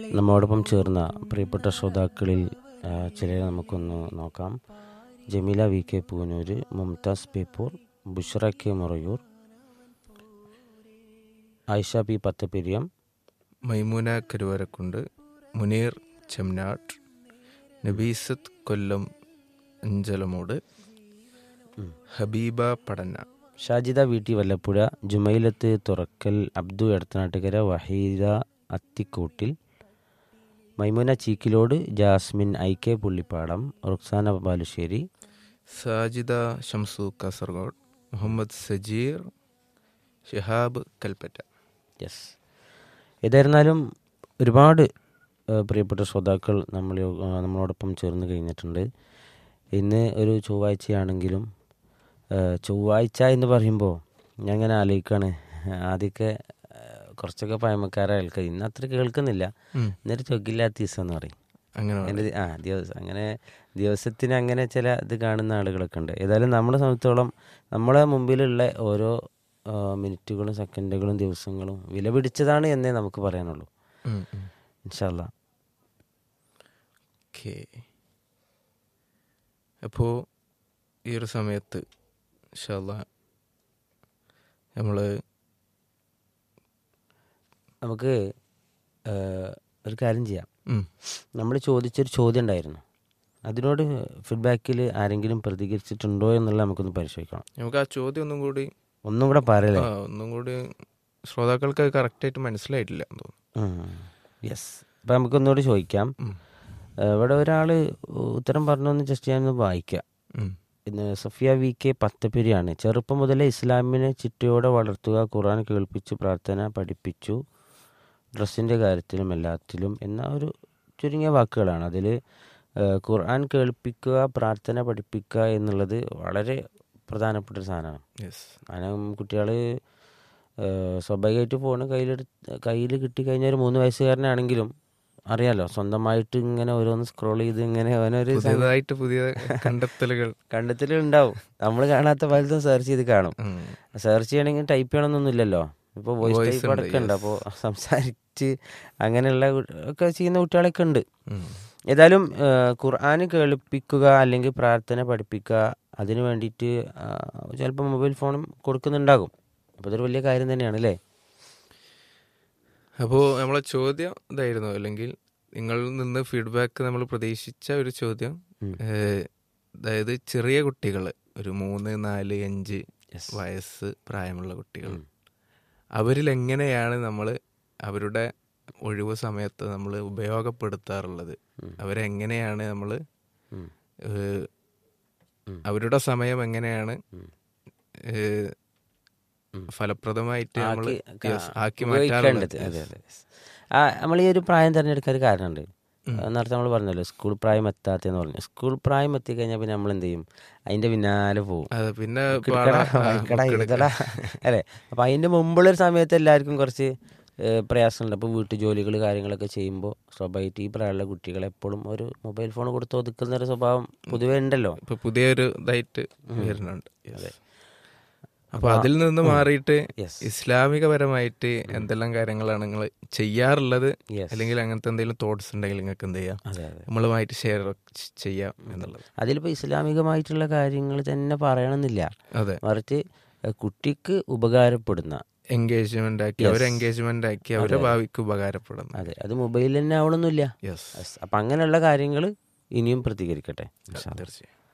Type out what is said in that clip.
നമ്മോടൊപ്പം ചേർന്ന പ്രിയപ്പെട്ട ശ്രോതാക്കളിൽ ആ, ചിലരെ നമുക്കൊന്ന് നോക്കാം Jameela V K Poonoor Mumtaz Beypore Bushra K Morayur Ayisha P Pathappiriyam Maimoona Karuvarakundu Muneer Chemnad Nabeesath Kollam Anchalamoodu Habeeba Padanna Shajida V T Vallapuzha Jumailath Thurakkal Abdu Edathanattukara Waheeda Athikkoottil Maimuna Cheekkilode Jasmine I K Pullippadam Ruksana Balussery Sajida Shamsu Kasaragod Muhammad Sajeer Shihab Kalpetta yes ഏതായിരുന്നാലും ഒരുപാട് ആ, പ്രിയപ്പെട്ട ശ്രോതാക്കൾ നമ്മൾ ആ, നമ്മളോടൊപ്പം ചേർന്ന് കഴിഞ്ഞിട്ടുണ്ട് ഇന്ന് ഒരു ചൊവ്വാഴ്ചയാണെങ്കിലും ആ, ചൊവ്വാഴ്ച എന്ന് പറയുമ്പോൾ ഞാൻ ഇങ്ങനെ ആലോചിക്കുകയാണ് ആദ്യമൊക്കെ ആ, കുറച്ചൊക്കെ പഴമക്കാരെ കേൾക്കുക ഇന്ന് അത്ര കേൾക്കുന്നില്ല ഉം. ഇന്നൊരു ചൊക്കില്ലാത്ത ദിവസം എന്ന് പറയും അങ്ങനെ അങ്ങനെ ദി- ആ ദിവസം അങ്ങനെ ദിവസത്തിന് അങ്ങനെ ചില ഇത് കാണുന്ന ആളുകളൊക്കെ ഉണ്ട് ഏതായാലും നമ്മളെ സംബന്ധിച്ചോളം നമ്മളെ മുമ്പിലുള്ള ഓരോ ആ, മിനിറ്റുകളും സെക്കൻഡുകളും ദിവസങ്ങളും വില പിടിച്ചതാണ് എന്നേ നമുക്ക് പറയാനുള്ളൂ ഉം, ഉം. ഇൻഷാല്ല ഓക്കേ അപ്പോൾ ഈ ഒരു സമയത്ത് ഇൻഷാല്ല നമ്മൾ നമുക്ക് ആ, ഒരു കാര്യം ചെയ്യാം നമ്മൾ ചോദിച്ചൊരു ചോദ്യം ഉണ്ടായിരുന്നു അതിനോട് ഫീഡ്ബാക്കിൽ ആരെങ്കിലും പ്രതികരിച്ചിട്ടുണ്ടോ എന്നുള്ളത് നമുക്കൊന്ന് പരിശോധിക്കണം നമുക്ക് ആ ചോദ്യം ഒന്നും കൂടി ഒന്നും കൂടെ പറയലേ ആ, ഒന്നും കൂടി ശ്രോതാക്കൾക്ക് കറക്റ്റായിട്ട് മനസ്സിലായിട്ടില്ല എന്ന് തോന്നുന്നു യെസ് അപ്പം നമുക്കൊന്നുകൂടി ചോദിക്കാം ഉം. ആ, ഇവിടെ ഒരാൾ ഉത്തരം പറഞ്ഞൊന്ന് ജസ്റ്റ് ഞാനൊന്ന് വായിക്കാം ഉം. ഇന്ന് സഫിയ വി കെ പത്തപ്പിരിയാണ് ചെറുപ്പം മുതലേ ഇസ്ലാമിനെ ചിട്ടയോടെ വളർത്തുക ഖുർആൻ കേൾപ്പിച്ചു പ്രാർത്ഥന പഠിപ്പിച്ചു ഡ്രസ്സിൻ്റെ കാര്യത്തിലും എല്ലാത്തിലും എന്ന ഒരു ചുരുങ്ങിയ വാക്കുകളാണ് അതിൽ ഖുർആൻ കേൾപ്പിക്കുക പ്രാർത്ഥന പഠിപ്പിക്കുക എന്നുള്ളത് വളരെ പ്രധാനപ്പെട്ട ഒരു സാധനമാണ് യെസ് കാരണം കുട്ടികൾ സ്വാഭാവികമായിട്ട് ഫോൺ കയ്യിലെടുത്ത് കയ്യിൽ കിട്ടിക്കഴിഞ്ഞാൽ ഒരു മൂന്ന് വയസ്സുകാരനാണെങ്കിലും അറിയാലോ സ്വന്തമായിട്ട് ഇങ്ങനെ ഓരോന്ന് സ്ക്രോൾ ചെയ്ത് ഇങ്ങനെ അവനൊരു സം- പുതിയതായിട്ട് പുതിയ കണ്ടെത്തലുകൾ കണ്ടെത്തലുണ്ടാവും നമ്മൾ കാണാത്ത പലതും സെർച്ച് ചെയ്ത് കാണും ഉം. സെർച്ച് ചെയ്യണമെങ്കിൽ ടൈപ്പ് ചെയ്യണമെന്നൊന്നും ഇല്ലല്ലോ ഇപ്പോൾ വോയിസ് Voice ടൈപ്പ് ഉണ്ട്, അടക്കം ഉണ്ട് yes. അപ്പോൾ സംസാരിച്ച് അങ്ങനെയുള്ള കു- ഒക്കെ ചെയ്യുന്ന കുട്ടികളൊക്കെ ഉണ്ട് ഉം. ഏതായാലും ഖുർആൻ കേൾപ്പിക്കുക അല്ലെങ്കിൽ പ്രാർത്ഥന പഠിപ്പിക്കുക അതിന് വേണ്ടിയിട്ട് ചിലപ്പോൾ മൊബൈൽ ഫോണും കൊടുക്കുന്നുണ്ടാകും അപ്പോൾ അതൊരു വലിയ കാര്യം തന്നെയാണ് അല്ലേ അപ്പോൾ നമ്മളെ ചോദ്യം ഇതായിരുന്നു അല്ലെങ്കിൽ നിങ്ങളിൽ നിന്ന് ഫീഡ്ബാക്ക് നമ്മൾ പ്രതീക്ഷിച്ച ഒരു ചോദ്യം ഉം. ഏഹ്, അതായത് ചെറിയ കുട്ടികൾ ഒരു മൂന്ന് നാല് അഞ്ച് Yes. വയസ്സ് പ്രായമുള്ള കുട്ടികൾ ഉം. അവരിൽ എങ്ങനെയാണ് നമ്മൾ അവരുടെ ഒഴിവ് സമയത്ത് നമ്മൾ ഉപയോഗപ്പെടുത്താറുള്ളത് ഉം. അവരെങ്ങനെയാണ് നമ്മൾ ഉം. ഉം. അവരുടെ സമയം എങ്ങനെയാണ് ഉം. ഏഹ്, ഉം. ഫലപ്രദമായിട്ട് നമ്മൾ ആക്കി- yes, ആക്കി ഉപയോഗിക്കേണ്ടത് മാറ്റാറുള്ളത് അതെ അതെ ആ നമ്മൾ ഈ ഒരു പ്രായം തിരഞ്ഞെടുക്കാൻ ഒരു കാരണമുണ്ട് ഉം. നേരത്തെ നമ്മൾ പറഞ്ഞല്ലോ സ്കൂൾ പ്രായം എത്താത്തെന്ന് പറഞ്ഞു സ്കൂൾ പ്രായം എത്തിക്കഴിഞ്ഞാൽ പിന്നെ നമ്മൾ എന്ത് ചെയ്യും അതിന്റെ പിന്നാലെ പോകും അത് പിന്നെ കിടക്കടാ, പാടാ- ആ, വായിക്കടാ, ബുക്ക് എഴുതടാ. അല്ലേ അപ്പം അതിൻ്റെ മുമ്പുള്ളൊരു സമയത്ത് എല്ലാവർക്കും കുറച്ച് ഏഹ്, പ്രയാസമുണ്ട് അപ്പോൾ വീട്ടു ജോലികൾ കാര്യങ്ങളൊക്കെ ചെയ്യുമ്പോൾ സ്വാഭാവികമായിട്ട് ഈ പ്രായമുള്ള കുട്ടികളെ എപ്പോഴും ഒരു മൊബൈൽ ഫോൺ കൊടുത്ത് ഒതുക്കുന്ന ഒരു സ്വഭാവം പൊതുവേ ഉണ്ടല്ലോ ഇപ്പൊ പുതിയൊരു ഇതായിട്ട് വരുന്നുണ്ട് Yes. അപ്പൊ അതിൽ നിന്ന് മാറിയിട്ട് യെസ് ഇസ്ലാമികപരമായിട്ട് എന്തെല്ലാം കാര്യങ്ങളാണ് നിങ്ങൾ ചെയ്യാറുള്ളത് യെസ് അല്ലെങ്കിൽ അങ്ങനത്തെ എന്തെങ്കിലും തോട്ട്സ് ഉണ്ടെങ്കിൽ നിങ്ങൾക്ക് എന്ത് ചെയ്യാം അതെ അതെ നമ്മളുമായിട്ട് ഷെയർ ചെയ്യാം എന്നുള്ളത് അതിലിപ്പോൾ ഇസ്ലാമികമായിട്ടുള്ള കാര്യങ്ങൾ തന്നെ പറയണമെന്നില്ല അതെ മറിച്ച് ഏഹ്, കുട്ടിക്ക് ഉപകാരപ്പെടുന്ന എൻഗേജ്മെന്റ് ആക്കി Yes. അവരെ എൻഗേജ്മെന്റ് ആക്കി അവരെ ഭാവിക്ക് ഉപകാരപ്പെടുന്നു അതെ അത് മൊബൈലിൽ തന്നെ ആവണമെന്നില്ല യെസ് അപ്പം അങ്ങനെയുള്ള കാര്യങ്ങൾ ഇനിയും പ്രതികരിക്കട്ടെ ഇൻഷാ അല്ലാ. തീർച്ചയായും